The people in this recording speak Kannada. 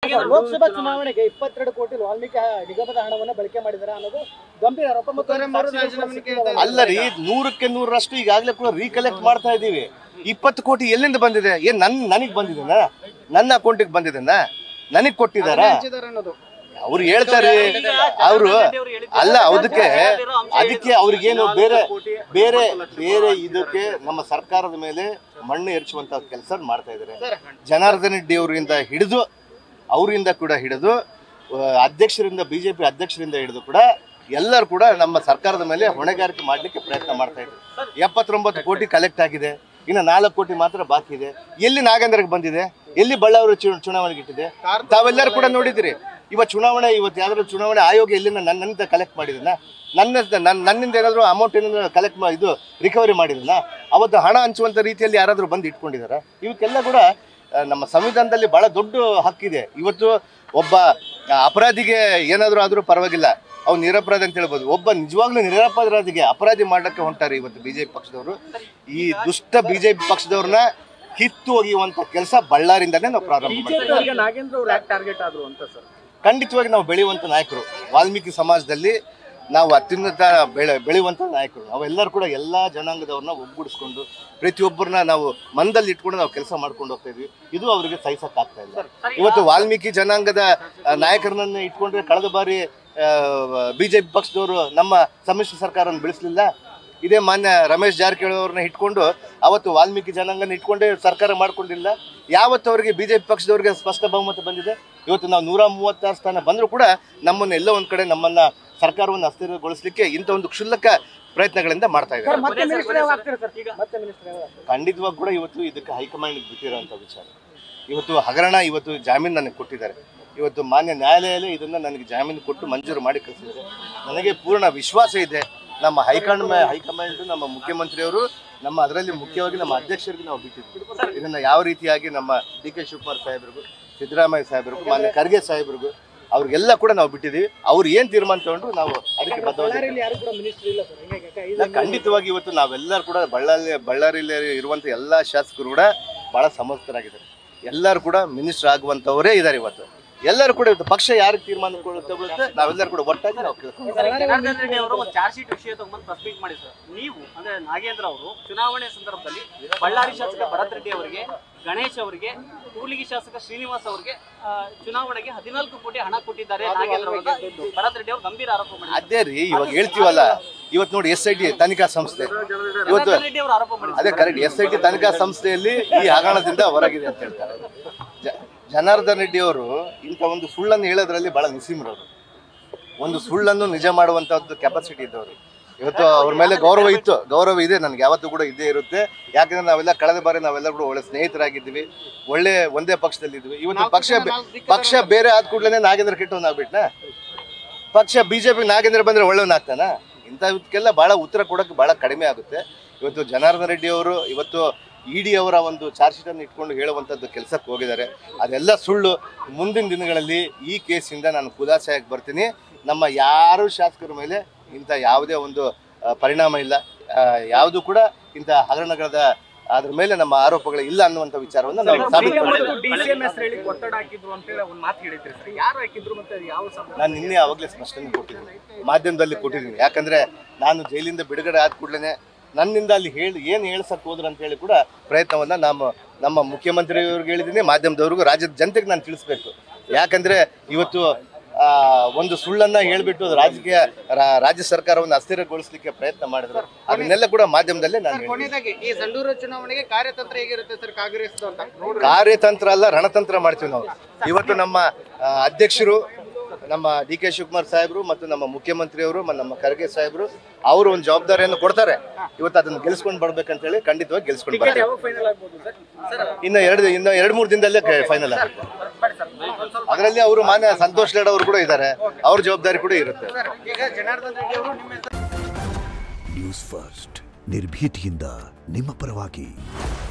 ಸರ್, ಲೋಕಸಭಾ ಚುನಾವಣೆಗೆ ಇಪ್ಪತ್ತೆರಡು ಕೋಟಿ ವಾಲ್ಮೀಕಿ ನಿಗಮದ ಹಣವನ್ನು ಬಳಕೆ ಮಾಡಿದ್ದಾರೆ ಅನ್ನೋದು ಗಂಭೀರ ಆರೋಪ ಮತ್ತು ಸಾಕ್ಷಿ ಸಿಕ್ಕಿದಾವೆ. ಅಲ್ಲ ರೀ ನೂರಕ್ಕೆ ನೂರರಷ್ಟು ಈಗಾಗಲೇ ಕೂಡ ರೀಕಲೆಕ್ಟ್ ಮಾಡ್ತಾ ಇದ್ದೀವಿ ಇಪ್ಪತ್ತು ಕೋಟಿ ಎಲ್ಲಿಂದ ಬಂದಿದೆ ಏನ್ ನನ್ ನನಗ್ ಬಂದಿದೆನಾ ನನ್ನ ಅಕೌಂಟಿಗೆ ಬಂದಿದೆನಾ ನನಗ್ ಕೊಟ್ಟಿದಾರ ಅವ್ರು ಹೇಳ್ತಾರೆ ಅವರು ಅಲ್ಲ ಅದಕ್ಕೆ ಅದಕ್ಕೆ ಅವ್ರಿಗೇನು ಬೇರೆ ಬೇರೆ ಬೇರೆ ಇದಕ್ಕೆ ನಮ್ಮ ಸರ್ಕಾರದ ಮೇಲೆ ಮಣ್ಣು ಎರಚುವಂತ ಕೆಲಸ ಮಾಡ್ತಾ ಇದ್ದಾರೆ ಜನಾರ್ದನ್ ರೆಡ್ಡಿ ಅವರಿಂದ ಹಿಡಿದು ಅವರಿಂದ ಕೂಡ ಹಿಡಿದು ಆ, ಅಧ್ಯಕ್ಷರಿಂದ ಬಿಜೆಪಿ ಅಧ್ಯಕ್ಷರಿಂದ ಹಿಡಿದು ಕೂಡ ಎಲ್ಲರೂ ಕೂಡ ನಮ್ಮ ಸರ್ಕಾರದ ಮೇಲೆ ಹೊಣೆಗಾರಿಕೆ ಮಾಡಲಿಕ್ಕೆ ಪ್ರಯತ್ನ ಮಾಡ್ತಾ ಇದ್ದಾರೆ ಎಪ್ಪತ್ತೊಂಬತ್ತು ಕೋಟಿ ಕಲೆಕ್ಟ್ ಆಗಿದೆ ಇನ್ನು ನಾಲ್ಕು ಕೋಟಿ ಮಾತ್ರ ಬಾಕಿ ಇದೆ ಎಲ್ಲಿ ನಾಗೇಂದ್ರಗೆ ಬಂದಿದೆ ಎಲ್ಲಿ ಬಳ್ಳಾರಿ ಚು- ಚುನಾವಣೆಗೆ ಇಟ್ಟಿದೆ ತಾವೆಲ್ಲರೂ ಕೂಡ ನೋಡಿದಿರಿ ಇವತ್ತು ಚುನಾವಣೆ ಇವತ್ತು ಯಾವ್ದಾದ್ರು ಚುನಾವಣೆ ಆಯೋಗ ಎಲ್ಲಿಂದ ನನ್ನಿಂದ ಕಲೆಕ್ಟ್ ಮಾಡಿದನ ನನ್ನ ನನ್ನ ನನ್ನಿಂದ ಏನಾದರೂ ಅಮೌಂಟ್ ಏನಾದರೂ ಕಲೆಕ್ಟ್ ಮಾ ಇದು ರಿಕವರಿ ಮಾಡಿದನ ಅವತ್ತು ಹಣ ಹಂಚುವಂಥ ರೀತಿಯಲ್ಲಿ ಯಾರಾದರೂ ಬಂದು ಇಟ್ಕೊಂಡಿದಾರ ಇವಕ್ಕೆಲ್ಲ ಕೂಡ ಆ, ನಮ್ಮ ಸಂವಿಧಾನದಲ್ಲಿ ಬಹಳ ದೊಡ್ಡ ಹಕ್ಕಿದೆ ಇವತ್ತು ಒಬ್ಬ ಆ, ಅಪರಾಧಿಗೆ ಏನಾದರೂ ಆದರೂ ಪರವಾಗಿಲ್ಲ ಅವ್ನು ನಿರಪರಾಧಿ ಅಂತ ಹೇಳ್ಬೋದು ಒಬ್ಬ ನಿಜವಾಗ್ಲೂ ನಿರಪರಾಧಿಗೆ ಅಪರಾಧಿ ಮಾಡಕ್ಕೆ ಹೊಂಟಾರೆ ಇವತ್ತು ಬಿಜೆಪಿ ಪಕ್ಷದವರು ಈ ದುಷ್ಟ ಬಿಜೆಪಿ ಪಕ್ಷದವ್ರನ್ನ ಕಿತ್ತು ಒಗೆಯುವಂತ ಕೆಲಸ ಬಳ್ಳಾರಿಂದನೇ ನಾವು ಪ್ರಾರಂಭ ಮಾಡ್ತೀವಿ ನಾಗೇಂದ್ರ ಅವ್ರು ಯಾಕೆ ಟಾರ್ಗೆಟ್ ಆದ್ರು ಅಂತ ಸರ್ ಖಂಡಿತವಾಗಿ ನಾವು ಬೆಳೆಯುವಂತ ನಾಯಕರು ವಾಲ್ಮೀಕಿ ಸಮಾಜದಲ್ಲಿ ನಾವು ಅತ್ಯುನ್ನತ ಬೆಳೆ ಬೆಳೆಯುವಂತ ನಾಯಕರು ನಾವೆಲ್ಲರೂ ಕೂಡ ಎಲ್ಲಾ ಜನಾಂಗದವ್ರನ್ನ ಒಗ್ಗೂಡಿಸ್ಕೊಂಡು ಪ್ರತಿಯೊಬ್ಬರನ್ನ ನಾವು ಮನದಲ್ಲಿ ಇಟ್ಕೊಂಡು ನಾವು ಕೆಲಸ ಮಾಡ್ಕೊಂಡು ಹೋಗ್ತಾ ಇದ್ವಿ ಇದು ಅವರಿಗೆ ಸಹಿಸಕ್ ಆಗ್ತಾ ಇಲ್ಲ ಇವತ್ತು ವಾಲ್ಮೀಕಿ ಜನಾಂಗದ ಆ, ನಾಯಕರನ್ನ ಇಟ್ಕೊಂಡ್ರೆ ಕಳೆದ ಬಾರಿ ಬಿಜೆಪಿ ಪಕ್ಷದವರು ನಮ್ಮ ಸಮ್ಮಿಶ್ರ ಸರ್ಕಾರವನ್ನು ಬೆಳೆಸಲಿಲ್ಲ ಇದೇ ಮಾನ್ಯ ರಮೇಶ್ ಜಾರಕಿಹೊಳಿ ಅವ್ರನ್ನ ಇಟ್ಕೊಂಡು ಅವತ್ತು ವಾಲ್ಮೀಕಿ ಜನಾಂಗನ ಇಟ್ಕೊಂಡೇ ಸರ್ಕಾರ ಮಾಡ್ಕೊಂಡಿಲ್ಲ ಯಾವತ್ತು ಅವರಿಗೆ ಬಿಜೆಪಿ ಪಕ್ಷದವರಿಗೆ ಸ್ಪಷ್ಟ ಬಹುಮತ ಬಂದಿದೆ ಇವತ್ತು ನಾವು ನೂರ ಮೂವತ್ತಾರು ಸ್ಥಾನ ಬಂದರೂ ಕೂಡ ನಮ್ಮನ್ನ ಎಲ್ಲೋ ಒಂದ್ ಕಡೆ ನಮ್ಮನ್ನ ಸರ್ಕಾರವನ್ನು ಅಸ್ಥಿರಗೊಳಿಸಲಿಕ್ಕೆ ಇಂಥ ಒಂದು ಕ್ಷುಲ್ಲಕ ಪ್ರಯತ್ನಗಳಿಂದ ಮಾಡ್ತಾ ಸರ್ ಇದ್ದಾರೆ ಮತ್ತೆ ಮಿನಿಸ್ಟರ್ ಯಾವಾಗ ಆಗ್ತೀರಾ ಸರ್ ಮತ್ತೆ ಮಿನಿಸ್ಟರ್ ಯಾವಾಗ ಆಗ್ತೀರಾ? ಖಂಡಿತವಾಗಿ ಕೂಡ ಇವತ್ತು ಇದಕ್ಕೆ ಹೈಕಮಾಂಡ್ ಬಿಟ್ಟಿರೋಂಥ ವಿಚಾರ ಇವತ್ತು ಹಗರಣ ಇವತ್ತು ಜಾಮೀನು ನನಗೆ ಕೊಟ್ಟಿದ್ದಾರೆ ಇವತ್ತು ಮಾನ್ಯ ನ್ಯಾಯಾಲಯವೇ ಇದನ್ನ ನನಗೆ ಜಾಮೀನು ಕೊಟ್ಟು ಮಂಜೂರು ಮಾಡಿ ಕಳಿಸಿದ್ದಾರೆ ನನಗೆ ಪೂರ್ಣ ವಿಶ್ವಾಸ ಇದೆ ನಮ್ಮ ಹೈಕಮಾಂಡ್ ಹೈಕಮಾಂಡ್ ನಮ್ಮ ಮುಖ್ಯಮಂತ್ರಿಯವರು ನಮ್ಮ ಅದರಲ್ಲಿ ಮುಖ್ಯವಾಗಿ ನಮ್ಮ ಅಧ್ಯಕ್ಷರಿಗೆ ನಾವು ಬಿಟ್ಟಿದ್ವಿ ಇದನ್ನ ಯಾವ ರೀತಿಯಾಗಿ ನಮ್ಮ ಡಿ ಕೆ ಶಿವಕುಮಾರ್ ಸಾಹೇಬ್ರಿಗೂ ಸಿದ್ದರಾಮಯ್ಯ ಸಾಹೇಬ್ರಿಗೂ ಮಾನ್ಯ ಖರ್ಗೆ ಸಾಹೇಬ್ರಿಗೂ ಅವ್ರಿಗೆಲ್ಲ ಕೂಡ ನಾವು ಬಿಟ್ಟಿದ್ದೀವಿ ಅವ್ರು ಏನ್ ತೀರ್ಮಾನ ತಗೊಂಡ್ರು ನಾವು ಅದಕ್ಕೆ ಬದ್ಧವಾಗಿ ಬಳ್ಳಾರಿಯಲ್ಲಿ ಯಾರು ಕೂಡ ಮಿನಿಸ್ಟರ್ ಇಲ್ಲ ಸರ್ ಹಿಂಗಾಗಿ ಯಾಕೆ ಇಲ್ಲ, ಐದು ಖಂಡಿತವಾಗಿ ಇವತ್ತು ನಾವೆಲ್ಲರೂ ಕೂಡ ಬಳ್ಳಾರಿ ಬಳ್ಳಾರಿಯಲ್ಲಿ ಇರುವಂತ ಎಲ್ಲಾ ಶಾಸಕರು ಕೂಡ ಬಹಳ ಸಮರ್ಥರಾಗಿದ್ದಾರೆ ಎಲ್ಲರೂ ಕೂಡ ಮಿನಿಸ್ಟರ್ ಆಗುವಂತವರೇ ಇದ್ದಾರೆ ಇವತ್ತು ಎಲ್ಲರೂ ಕೂಡ ಇವತ್ತು ಪಕ್ಷ ಯಾರಿಗೆ ತೀರ್ಮಾನ ತಗೊಳುತ್ತೆ ನಾವೆಲ್ಲರೂ ಕೂಡ ಒಟ್ಟಾಗಿ ನಾವು ಕೆಲಸ ಜನಾರ್ದನ್ ರೆಡ್ಡಿ ಅವರು ಒಂದು ಚಾರ್ಜ್ ಶೀಟ್ ವಿಷಯ ತಗೊಂಡು ಪ್ರೆಸ್ ಮೀಟ್ ಮಾಡಿ ಸರ್ ನೀವು ಅಂದ್ರೆ ನಾಗೇಂದ್ರ ಅವರು ಚುನಾವಣೆ ಸಂದರ್ಭದಲ್ಲಿ ಬಳ್ಳಾರಿ ಶಾಸಕ ಭರತ್ ರೆಡ್ಡಿ ಅವರಿಗೆ ಗಣೇಶ್ ಅವರಿಗೆ ಕೂಲಿಗಿ ಶಾಸಕ ಶ್ರೀನಿವಾಸ್ ಅವರಿಗೆ ಆ, ಚುನಾವಣೆಗೆ ಹದಿನಾಲ್ಕು ಕೋಟಿ ಹಣ ಕೊಟ್ಟಿದ್ದಾರೆ ನಾಗೇಂದ್ರ ಅವರು ಭರತ್ ರೆಡ್ಡಿ ಅವರು ಗಂಭೀರ ಆರೋಪ ಮಾಡಿದ್ದಾರೆ ಅದೇ ರೀ ಇವಾಗ ಹೇಳ್ತೀವಲ್ಲ ಇವತ್ತು ನೋಡಿ ಎಸ್ ಐ ಟಿ ತನಿಖಾ ಸಂಸ್ಥೆ ಇವತ್ತು ಜನಾರ್ದನ್ ರೆಡ್ಡಿ ಅವರು ಆರೋಪ ಮಾಡಿದ್ದಾರೆ ಅದೇ ಕರೆಕ್ಟ್ ಎಸ್ ಐ ಟಿ ತನಿಖಾ ಸಂಸ್ಥೆಯಲ್ಲಿ ಈ ಹಗರಣದಿಂದ ಹೊರಗಿದೆ ಅಂತ ಹೇಳ್ತಾರೆ ಜ- ಜನಾರ್ದನ್ ರೆಡ್ಡಿ ಅವರು ಇಂಥ ಒಂದು ಸುಳ್ಳನ್ನು ಹೇಳೋದ್ರಲ್ಲಿ ಬಹಳ ನಿಸೀಮರವರು ಒಂದು ಸುಳ್ಳನ್ನು ನಿಜ ಮಾಡುವಂತದ್ದು ಕೆಪಾಸಿಟಿ ಇದ್ದವರು ಇವತ್ತು ಅವ್ರ ಮೇಲೆ ಗೌರವ ಇತ್ತು ಗೌರವ ಇದೆ ನನಗೆ ಯಾವತ್ತೂ ಕೂಡ ಇದ್ದೇ ಇರುತ್ತೆ ಯಾಕಂದ್ರೆ ನಾವೆಲ್ಲ ಕಳೆದ ಬಾರಿ ನಾವೆಲ್ಲ ಕೂಡ ಒಳ್ಳೆ ಸ್ನೇಹಿತರಾಗಿದ್ದೀವಿ ಒಳ್ಳೆ ಒಂದೇ ಪಕ್ಷದಲ್ಲಿದ್ವಿ ಇವತ್ತು ಪಕ್ಷ ಬೆ- ಪಕ್ಷ ಬೇರೆ ಆದ ಕೂಡಲೇ ನಾಗೇಂದ್ರ ಕೆಟ್ಟವನಾಗ್ಬಿಟ್ನಾ ಪಕ್ಷ ಬಿಜೆಪಿ ನಾಗೇಂದ್ರ ಬಂದ್ರೆ ಒಳ್ಳೆಯವನಾಗ್ತಾನ ಇಂಥವಕ್ಕೆಲ್ಲ ಬಹಳ ಉತ್ತರ ಕೊಡಕ್ಕೆ ಬಹಳ ಕಡಿಮೆ ಆಗುತ್ತೆ ಇವತ್ತು ಜನಾರ್ದನ್ ರೆಡ್ಡಿ ಅವರು ಇವತ್ತು ಇಡಿ ಅವರ ಒಂದು ಚಾರ್ಜ್ ಶೀಟ್ ಅನ್ನು ಇಟ್ಕೊಂಡು ಹೇಳುವಂಥದ್ದು ಕೆಲಸಕ್ಕೆ ಹೋಗಿದ್ದಾರೆ ಅದೆಲ್ಲ ಸುಳ್ಳು ಮುಂದಿನ ದಿನಗಳಲ್ಲಿ ಈ ಕೇಸಿಂದ ನಾನು ಖುಲಾಸೆಯಾಗಿ ಬರ್ತೀನಿ ನಮ್ಮ ಯಾರು ಶಾಸಕರ ಮೇಲೆ ಇಂಥ ಯಾವುದೇ ಒಂದು ಆ, ಪರಿಣಾಮ ಇಲ್ಲ ಯಾವುದು ಕೂಡ ಇಂಥ ಹಗರಣಗಳ ಅದ್ರ ಮೇಲೆ ನಮ್ಮ ಆರೋಪಗಳು ಇಲ್ಲ ಅನ್ನುವಂಥ ವಿಚಾರವನ್ನು ನಾವು ಸಾಬೀತು ಮಾಡ್ತೀವಿ ಡಿಸಿಎಂ ಹೆಸರು ಹೇಳಿ ಒತ್ತಡ ಹಾಕಿದ್ರು ಅಂತ ಹೇಳಿ ಒಂದು ಮಾತು ಹೇಳಿದ್ರಿ ಸರ್ ಯಾರು ಹಾಕಿದ್ರು ಮತ್ತೆ ಅದು ಯಾವ ಸಂಬಂಧ ನಾನು ನಿನ್ನೆ ಅವಾಗಲೇ ಸ್ಪಷ್ಟನೆ ಕೊಟ್ಟಿದ್ದೀನಿ ಮಾಧ್ಯಮದಲ್ಲಿ ಕೊಟ್ಟಿದ್ದೀನಿ ಯಾಕಂದ್ರೆ ನಾನು ಜೈಲಿಂದ ಬಿಡುಗಡೆ ಆದ ಕೂಡಲೇ ನನ್ನಿಂದ ಅಲ್ಲಿ ಹೇಳಿ ಏನು ಹೇಳ್ಸಕ್ ಹೋದ್ರು ಅಂತ ಹೇಳಿ ಕೂಡ ಪ್ರಯತ್ನವನ್ನ ನಮ್ಮ ನಮ್ಮ ಮುಖ್ಯಮಂತ್ರಿಯವ್ರಿಗೆ ಹೇಳಿದ್ದೀನಿ ಮಾಧ್ಯಮದವ್ರಿಗೂ ರಾಜ್ಯದ ಜನತೆಗೆ ನಾನು ತಿಳಿಸ್ಬೇಕು ಯಾಕಂದ್ರೆ ಇವತ್ತು ಆ, ಒಂದು ಸುಳ್ಳನ್ನ ಹೇಳ್ಬಿಟ್ಟು ಅದು ರಾಜಕೀಯ ರಾ- ರಾಜ್ಯ ಸರ್ಕಾರವನ್ನು ಅಸ್ಥಿರಗೊಳಿಸಲಿಕ್ಕೆ ಪ್ರಯತ್ನ ಮಾಡಿದ್ರು ಅದನ್ನೆಲ್ಲ ಕೂಡ ಮಾಧ್ಯಮದಲ್ಲೇ ನಾನು ಹೇಳಿದ್ದೀನಿ. ಕೊನೆಯದಾಗಿ ಈ ಸಂಡೂರು ಚುನಾವಣೆಗೆ ಕಾರ್ಯತಂತ್ರ ಹೇಗಿರುತ್ತೆ ಸರ್ ಕಾಂಗ್ರೆಸ್ ಅಂತ ನೋಡ್ರಿ ಕಾರ್ಯತಂತ್ರ ಅಲ್ಲ ರಣತಂತ್ರ ಮಾಡ್ತೀವಿ ನಾವು ಇವತ್ತು ನಮ್ಮ ಆ, ಅಧ್ಯಕ್ಷರು ನಮ್ಮ ಡಿ ಕೆ ಶಿವಕುಮಾರ್ ಸಾಹೇಬರು ಮತ್ತು ನಮ್ಮ ಮುಖ್ಯಮಂತ್ರಿಯವರು ಮತ್ತು ನಮ್ಮ ಖರ್ಗೆ ಸಾಹೇಬರು ಅವರು ಒಂದು ಜವಾಬ್ದಾರಿಯನ್ನು ಕೊಡ್ತಾರೆ ಇವತ್ತು ಅದನ್ನು ಗೆಲ್ಸ್ಕೊಂಡು ಬರ್ಬೇಕಂತ ಹೇಳಿ ಖಂಡಿತವಾಗಿ ಗೆಲ್ಸ್ಕೊಂಡು ಬರ್ತಾರೆ ಯಾವಾಗ ಫೈನಲ್ ಆಗ್ಬೋದು ಸರ್ ಇನ್ನು ಎರಡು ಇನ್ನು ಎರಡು ಮೂರು ದಿನದಲ್ಲೇ ಫೈನಲ್ ಆಗುತ್ತೆ ಅದರಲ್ಲಿ ಅವರು ಮಾನ್ಯ ಸಂತೋಷ್ ಲೇಡ್ ಅವರು ಕೂಡ ಇದ್ದಾರೆ ಅವ್ರ ಜವಾಬ್ದಾರಿ ಕೂಡ ಇರುತ್ತೆ ಈಗ ಜನಾರ್ದನ್ ರೆಡ್ಡಿ ಅವರು ನಿಮ್ಮ ಹೆಸರು ನ್ಯೂಸ್ ಫಸ್ಟ್ ನಿರ್ಭೀತಿಯಿಂದ ನಿಮ್ಮ ಪರವಾಗಿ